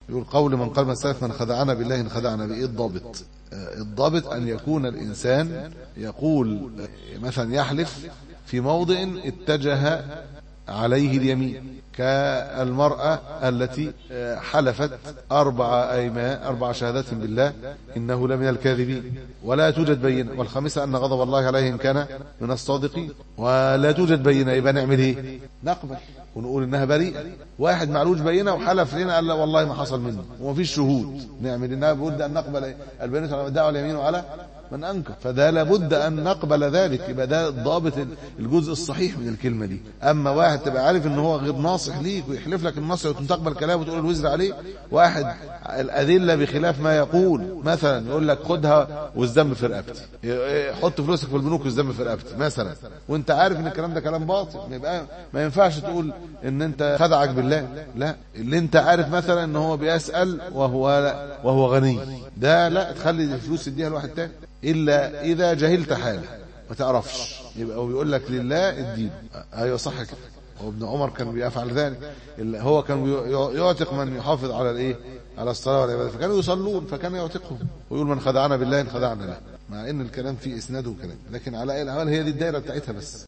يقول قول من قال من سلف من خدعنا بالله إن خدعنا بإيه الضابط آه، الضابط أن يكون الإنسان يقول آه، مثلا يحلف في موضع اتجه عليه اليمين كالمرأة التي آه، حلفت أربع أيمان أربع شهادات بالله إنه لمن الكاذبين ولا توجد بينة والخامسة أن غضب الله عليه إن كان من الصادقين ولا توجد بينة يبقى نعمل إيه نقبل ونقول إنها بريئة واحد معلوش بينة وحلف لنا قال لا والله ما حصل منه ومفيش شهود نعمل إنها بد أن نقبل البينة على الدعوة اليمين وعلى من أنكر فده لابد أن نقبل ذلك يبقى ده ضابط الجزء الصحيح من الكلمة دي أما واحد تبقى عارف إن هو غير ناصح ليك ويحلف لك النصر وتقبل كلامه وتقول الوزر عليه واحد الأدلة بخلاف ما يقول مثلا يقول لك خدها والذنب في رقبتي حط فلوسك في البنوك والذنب في رقبتي مثلا وانت عارف ان الكلام ده كلام باطل يبقى ما ينفعش تقول ان انت خدعك بالله لا اللي انت عارف مثلا ان هو بيسأل وهو وهو غني ده لا تخلي الفلوس تديها لواحد تاني الا اذا جهلت حاله ما تعرفش يبقى هو بيقول لك لله الدين ايوه صح كده وابن عمر كان بيفعل ذلك هو كان يعتق من يحافظ على الايه على الصلاه والعباده فكانوا يصلون فكان يعتقهم ويقول من خدعنا بالله ان خدعنا له مع ان الكلام فيه اسناد وكلام لكن على اي الاحوال هي دي الدايره بتاعتها بس